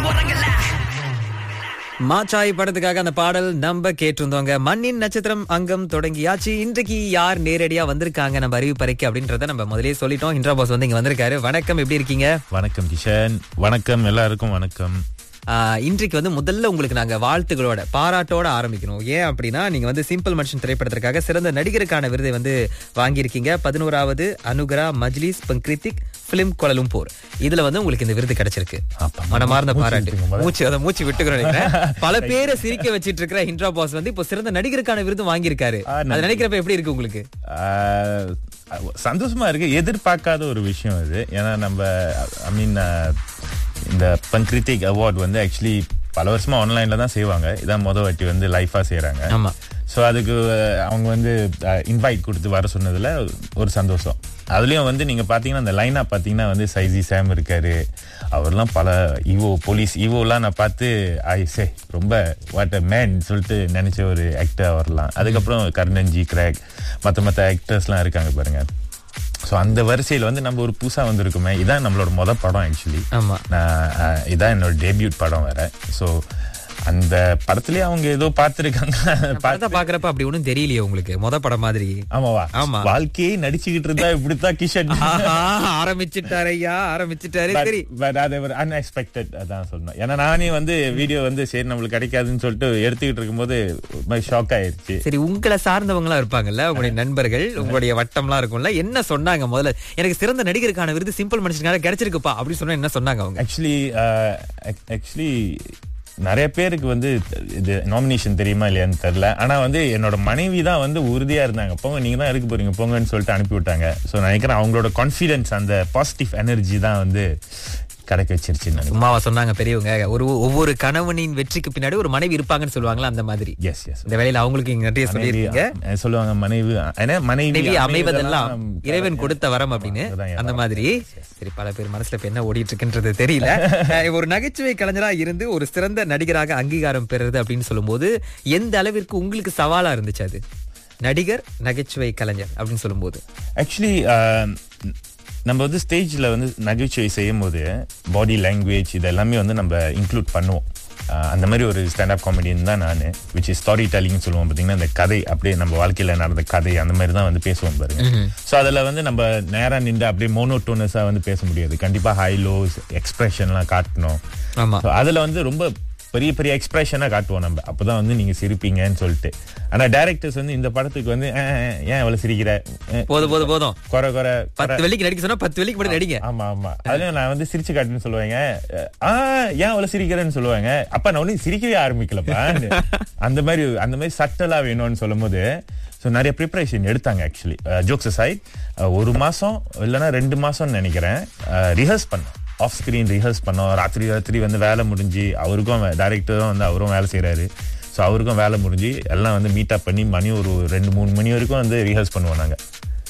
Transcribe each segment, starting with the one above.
மாச்சாய் படத்துக்காக அந்த பாடல் நம்ம கேட்டிருந்தோங்க மண்ணின் நட்சத்திரம் அங்கம் தொடங்கியாச்சு இன்றைக்கு யார் நேரடியா வந்திருக்காங்க நம்ம அறிவிப்பறைக்கு அப்படின்றத நம்ம முதலே சொல்லிட்டோம் இன்ட்ரா பாஸ் வந்து இங்க வந்திருக்காரு வணக்கம் எப்படி இருக்கீங்க வணக்கம் கிஷன் வணக்கம் எல்லாருக்கும் வணக்கம் ஆஹ், இன்றைக்கு வந்து முதல்ல உங்களுக்கு நாங்க வாழ்த்துகளோட பாராட்டோட ஆரம்பிக்கணும் ஏன் அப்படின்னா நீங்க வந்து சிம்பிள் மனுஷன் திரைப்படத்திற்காக சிறந்த நடிகருக்கான விருதை வந்து வாங்கியிருக்கீங்க பதினோராவது அனுகரா மஜ்லிஸ் பங்கிரித்திக் பிலிம் கோலலும்பூர் இதுல வந்து உங்களுக்கு இந்த விருது கிடைச்சிருக்கு அப்பா, மனமார்ந்த மூச்சு பாராட்டு விட்டுருங்க முதல்ல. மூச்சு அதை மூச்சு விட்டுக்கிறோம் நினைக்கிறேன் பல பேரை சிரிக்க வச்சிட்டு இருக்கிற ஹிண்ட்ரா பாஸ் வந்து இப்போ சிறந்த நடிகருக்கான விருது வாங்கியிருக்காரு ஆ, நன்றி. அது நினைக்கிறப்ப எப்படி இருக்கு உங்களுக்கு ஆஹ், சந்தோஷமா இருக்கு எதிர்பார்க்காத ஒரு விஷயம் இது ஏன்னா நம்ம ஐ மீன் இந்த பன்கிருத்திக் அவார்ட் வந்து ஆக்சுவலி பல வருஷமா ஆன்லைன்ல தான் செய்வாங்க இதான் முத வாட்டி வந்து லைஃபா செய்றாங்க ஆமா ஸோ அதுக்கு அஹ், அவங்க வந்து இன்வைட் கொடுத்து வர சொன்னதுல ஒரு சந்தோஷம் அதுலயும் வந்து நீங்க பாத்தீங்கன்னா அந்த லைனா பாத்தீங்கன்னா வந்து சைசி சாம் இருக்காரு அவர்லாம் பல ஈவோ போலீஸ் ஈவோலாம் நான் பார்த்து ஐ சே ரொம்ப வாட் அ மேன் சொல்லிட்டு நினைச்ச ஒரு ஆக்டர் அவர்லாம் அதுக்கப்புறம் கர்ணன்ஜி கிராக் மற்ற மற்ற ஆக்டர்ஸ்லாம் இருக்காங்க பாருங்க ஸோ அந்த வரிசையில் வந்து நம்ம ஒரு புதுசா வந்திருக்குமே இதான் நம்மளோட முத படம் ஆக்சுவலி ஆமா நான் அஹ், இதான் என்னோட டெபியூட் படம் வேற ஸோ அந்த படத்துலயே அவங்க ஏதோ பார்த்துருக்காங்க படத்தை பாக்குறப்ப அப்படி ஒண்ணும் தெரியலையே உங்களுக்கு மொத படம் மாதிரி ஆமாவா ஆமா. வாழ்க்கையை நடிச்சுக்கிட்டு இருந்தா இப்படித்தான் கிஷன் ஆஹா, ஆரம்பிச்சிட்டாரு ஐயா ஆரம்பிச்சிட்டாரு சரி பட் அது ஒரு அன்எக்ஸ்பெக்டட் அதான் சொன்னேன் ஏன்னா நானே வந்து வீடியோ வந்து சரி நம்மளுக்கு கிடைக்காதுன்னு சொல்லிட்டு எடுத்துக்கிட்டு இருக்கும்போது ஷாக் ஆயிருச்சு சரி உங்களை சார்ந்தவங்களா இருப்பாங்கல்ல உங்களுடைய நண்பர்கள் உங்களுடைய வட்டம்லாம் இருக்கும்ல என்ன சொன்னாங்க முதல்ல எனக்கு சிறந்த நடிகருக்கான விருது சிம்பிள் மனுஷனுக்காக கிடைச்சிருக்குப்பா அப்படின்னு சொன்னா என்ன சொன்னாங்க அவங்க ஆக்சுவலி ஆக்சுவலி நிறைய பேருக்கு வந்து இது நாமினேஷன் தெரியுமா இல்லையான்னு தெரியல ஆனா வந்து என்னோட மனைவி தான் வந்து உறுதியா இருந்தாங்க போங்க நீங்க தான் எடுக்க போறீங்க போங்கன்னு சொல்லிட்டு அனுப்பி விட்டாங்க ஸோ நினைக்கிறேன் அவங்களோட கான்ஃபிடன்ஸ் அந்த பாசிட்டிவ் எனர்ஜி தான் வந்து கிடைக்க வச்சிருச்சுன்னு நினைக்கிறேன் சும்மாவா சொன்னாங்க பெரியவங்க ஒரு ஒவ்வொரு கணவனின் வெற்றிக்கு பின்னாடி ஒரு மனைவி இருப்பாங்கன்னு சொல்லுவாங்களா அந்த மாதிரி எஸ் எஸ் இந்த வேலையில அவங்களுக்கு இங்க நிறைய சொல்லியிருக்கீங்க மனைவி, சொல்லுவாங்க மனைவி ஏன்னா மனைவி மனைவி அமைவதெல்லாம் அமைவதெல்லாம் இறைவன் கொடுத்த வரம் அப்படின்னு அதுதான் என் அந்த வரம். மாதிரி சரி பல பேர் மனசுல இப்ப என்ன ஓடிட்டு இருக்குன்றது தெரியல அஹ் ஒரு நகைச்சுவை கலைஞரா இருந்து ஒரு சிறந்த நடிகராக அங்கீகாரம் பெறுறது அப்படின்னு சொல்லும்போது எந்த அளவிற்கு உங்களுக்கு சவாலா இருந்துச்சு அது நடிகர் நகைச்சுவை கலைஞர் அப்படின்னு சொல்லும்போது ஆக்சுவலி நம்ம வந்து ஸ்டேஜில் வந்து நகைச்சுவை செய்யும் போது பாடி லாங்குவேஜ் இது எல்லாமே வந்து நம்ம இன்க்ளூட் பண்ணுவோம் ஆஹ் அந்த மாதிரி ஒரு ஸ்டாண்டப் காமெடியன் தான் நான் விச் இஸ் ஸ்டாரி டெல்லிங்னு சொல்லுவோம் பார்த்தீங்கன்னா இந்த கதை அப்படியே நம்ம வாழ்க்கையில் நடந்த கதை அந்த மாதிரி தான் வந்து பேசுவோம் பாருங்க ஸோ அதில் வந்து நம்ம நேராக நின்று அப்படியே மோனோட்டோனஸாக வந்து பேச முடியாது கண்டிப்பாக ஹை லோஸ் எக்ஸ்பிரஷன்லாம் காட்டணும் ஆமா So அதுல வந்து ரொம்ப பெரிய பெரிய எக்ஸ்பிரஷனா காட்டுவோம் நம்ம அப்பதான் வந்து நீங்க சிரிப்பீங்கன்னு சொல்லிட்டு ஆனா டைரக்டர்ஸ் வந்து இந்த படத்துக்கு வந்து "அஹ், அஹ், ஏன் இவ்வளவு சிரிக்கிற அஹ், போதும் போதும் போதும் குறை குறை பத்து வெள்ளிக்கு நடிக்க சொன்னா பத்து வெள்ளிக்கு மட்டும் நடிங்க ஆமா ஆமா அதுலயும் நான் வந்து சிரிச்சு காட்டுன்னு சொல்லுவாங்க ஆ ஏன் அவ்வளவு சிரிக்கிறேன்னு சொல்லுவாங்க அப்ப நான் ஒன்னும் சிரிக்கவே ஆரம்பிக்கலப்பா அந்த மாதிரி அந்த மாதிரி சட்டலா வேணும்னு சொல்லும் போது ஸோ நிறைய ப்ரிப்பரேஷன் எடுத்தாங்க ஆக்சுவலி ஜோக்ஸ் சைட் ஒரு மாசம் இல்லைன்னா ரெண்டு மாசம்னு நினைக்கிறேன் ரிஹர்ஸ் பண்ணேன் ஆஃப் ஸ்கிரீன் ரிஹர்ஸ் பண்ணோம் ராத்திரி ராத்திரி வந்து வேலை முடிஞ்சு அவருக்கும் டைரக்டரும் வந்து அவரும் வேலை செய்றாரு ஸோ அவருக்கும் வேலை முடிஞ்சு எல்லாம் வந்து மீட் அப் பண்ணி மணி ஒரு ரெண்டு மூணு மணி வரைக்கும் வந்து ரிஹர்ஸ் பண்ணுவோம் நாங்க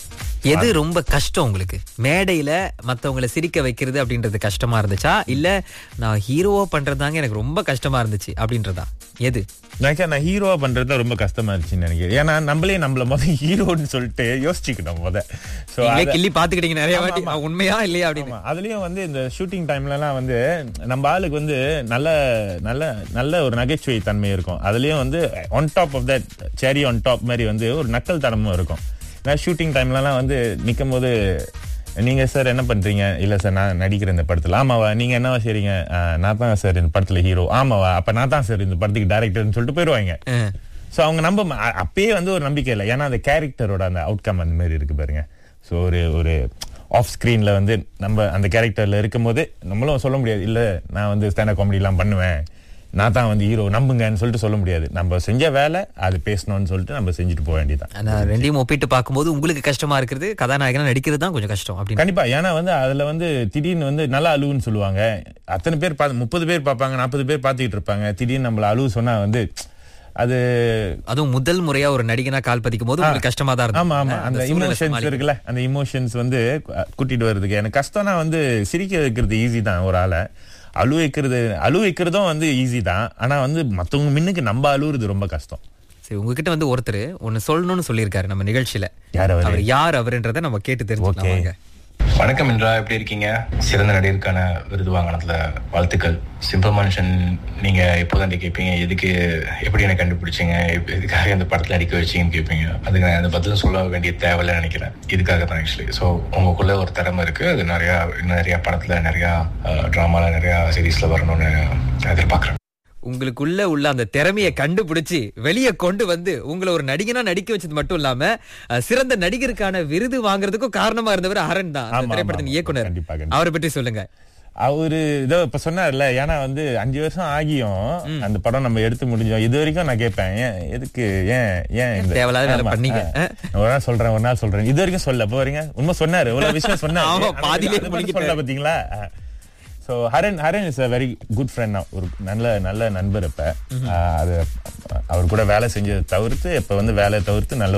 எது ரொம்ப கஷ்டம் உங்களுக்கு மேடையில மத்தவங்கள சிரிக்க வைக்கிறது அப்படின்றது கஷ்டமா இருந்துச்சா இல்ல நான் ஹீரோவா பண்றதாங்க எனக்கு ரொம்ப கஷ்டமா இருந்துச்சு அப்படின்றதா எது நினைக்க நான் ஹீரோவா பண்றது தான் ரொம்ப கஷ்டமா இருந்துச்சுன்னு நினைக்கிறேன் ஏன்னா நம்மளே நம்மள முத ஹீரோன்னு சொல்லிட்டு யோசிச்சுக்கணும் முத ஸோ நீங்களே கிள்ளி பாத்துக்கிட்டீங்க நிறைய வாட்டி "ஆ, உண்மையா இல்லையா அப்படின்னு அதுலயும் வந்து இந்த ஷூட்டிங் டைம்லலாம் வந்து நம்ம ஆளுக்கு வந்து நல்ல நல்ல நல்ல ஒரு நகைச்சுவை தன்மை இருக்கும் அதுலயும் வந்து one top of that cherry on top மாதிரி வந்து ஒரு நக்கல் தனமும் இருக்கும் நான் ஷூட்டிங் டைம்லலாம் வந்து நிற்கும் போது நீங்க சார் என்ன பண்றீங்க இல்ல சார் நான் நடிக்கிறேன் இந்த படத்துல ஆமாவா நீங்க என்னவா செய்றீங்க "ஆஹ், நான் தான் சார் இந்த படத்துல ஹீரோ ஆமாவா அப்ப நான் தான் சார் இந்த படத்துக்கு டைரக்டர்னு சொல்லிட்டு போயிருவாங்க அஹ். ஸோ அவங்க நம்ப ம- அ- அப்பயே வந்து ஒரு நம்பிக்கை இல்லை ஏன்னா அந்த கேரக்டரோட அந்த அவுட்கம் அந்த மாதிரி இருக்கு பாருங்க ஸோ ஒரு ஒரு ஆஃப் ஸ்க்ரீன்ல வந்து நம்ம அந்த கேரக்டர்ல இருக்கும்போது நம்மளும் சொல்ல முடியாது இல்ல நான் வந்து ஸ்டாண்டப் காமெடிலாம் பண்ணுவேன் நான் தான் வந்து ஹீரோ நம்புங்கன்னு சொல்லிட்டு சொல்ல முடியாது நம்ம செஞ்ச வேலை அது பேசணும்னு சொல்லிட்டு நம்ம செஞ்சுட்டு போக வேண்டியதுதான் ஆனா ரெண்டையும் ஒப்பிட்டு பார்க்கும்போது உங்களுக்கு கஷ்டமா இருக்கிறது கதாநாயகனா நடிக்கிறது தான் கொஞ்சம் கஷ்டம் அப்படின்னு கண்டிப்பா ஏன்னா வந்து அதுல வந்து திடீர்னு வந்து நல்லா அழுவுன்னு சொல்லுவாங்க அத்தனை பேர் பார்த்து முப்பது பேர் பார்ப்பாங்க நாற்பது பேர் பார்த்துக்கிட்டு இருப்பாங்க திடீர்னு நம்மள அழுவு சொன்னா வந்து அது அதுவும் முதல் முறையா ஒரு நடிகனா கால் பதிக்கும் போது உங்களுக்கு கஷ்டமா தான் ஆமா ஆமா இருந்தது அந்த சூழ்நிலை இமோஷன்ஸ் சமாளிக்க. இருக்குல்ல அந்த இமோஷன்ஸ் வந்து கு- கூட்டிட்டு வர்றதுக்கு எனக்கு கஷ்டம்னா வந்து சிரிக்க வைக்கிறது ஈஸி தான் ஒரு ஆளை அழு வைக்கிறது அழு வைக்கிறதும் வந்து ஈஸி தான் ஆனா வந்து மத்தவங்க முன்னுக்கு நம்ம அழுவுறது ரொம்ப கஷ்டம் சரி உங்ககிட்ட வந்து ஒருத்தர் ஒன்னு சொல்லணும்னு சொல்லியிருக்காரு நம்ம நிகழ்ச்சியில யார் அவரு? அவர் யார் அவருன்றதை நம்ம கேட்டு தெரிஞ்சுக்கலாம் Okay. வாங்க வணக்கம் இன்றா எப்படி இருக்கீங்க சிறந்த நடிகருக்கான விருது வாங்கினதுல வாழ்த்துக்கள் சிம்பிள் மனுஷன் நீங்க எப்போதான் கேட்பீங்க எதுக்கு எப்படி எனக்கு கண்டுபிடிச்சீங்க எப்ப- எதுக்காக இந்த படத்துல நடிக்க வச்சீங்கன்னு கேட்பீங்க அதுக்கு நான் அந்த பதில் சொல்ல வேண்டிய தேவையில்லைன்னு நினைக்கிறேன் இதுக்காக தான் ஆக்சுவலி ஸோ உங்களுக்குள்ள ஒரு திறமை இருக்கு அது நிறைய இன்னும் நிறைய படத்துல நிறைய ட்ராமால நிறைய சீரீஸ்ல வரணும்னு எதிர்பார்க்குறேன் உங்களுக்குள்ள உள்ள அந்த திறமையை கண்டுபிடிச்சு வெளியே கொண்டு வந்து உங்களை ஒரு நடிகனா நடிக்க வச்சது மட்டும் இல்லாம அஹ், சிறந்த நடிகருக்கான விருது வாங்குறதுக்கும் காரணமா இருந்தவர் அரண் தான் அந்த ஆமா, திரைப்படத்தின் ஆமா. இயக்குனர் கண்டிப்பா, கண்டிப்பா. அவரை பற்றி சொல்லுங்க அவரு இதோ இப்ப சொன்னார்ல ஏன்னா வந்து அஞ்சு வருஷம் ஆகியும் அந்த படம் நம்ம எடுத்து முடிஞ்சோம் இது வரைக்கும் நான் கேட்பேன் ஏன் எதுக்கு ஏன் ஏன் இந்த தேவையில்லாத வேலை ஆமா, பண்ணீங்க? ஆ. நான் ஒரு நாள் சொல்றேன் ஒரு நாள் சொல்றேன் இது வரைக்கும் சொல்ல போறீங்க உண்மை சொன்னாரு இவ்வளவு விஷயம் சொன்னாரு ஆமா, ஆனா பாதியிலே அது மட்டும் முழுங்கிட்டாரு. சொல்ல பாத்தீங்களா so Haran Haran is a very good friend ஒரு நல்ல நல்ல நண்பர் இப்ப ஆ, அது அவர் கூட வேலை செஞ்சதை தவிர்த்து இப்ப வந்து வேலையை தவிர்த்து நல்ல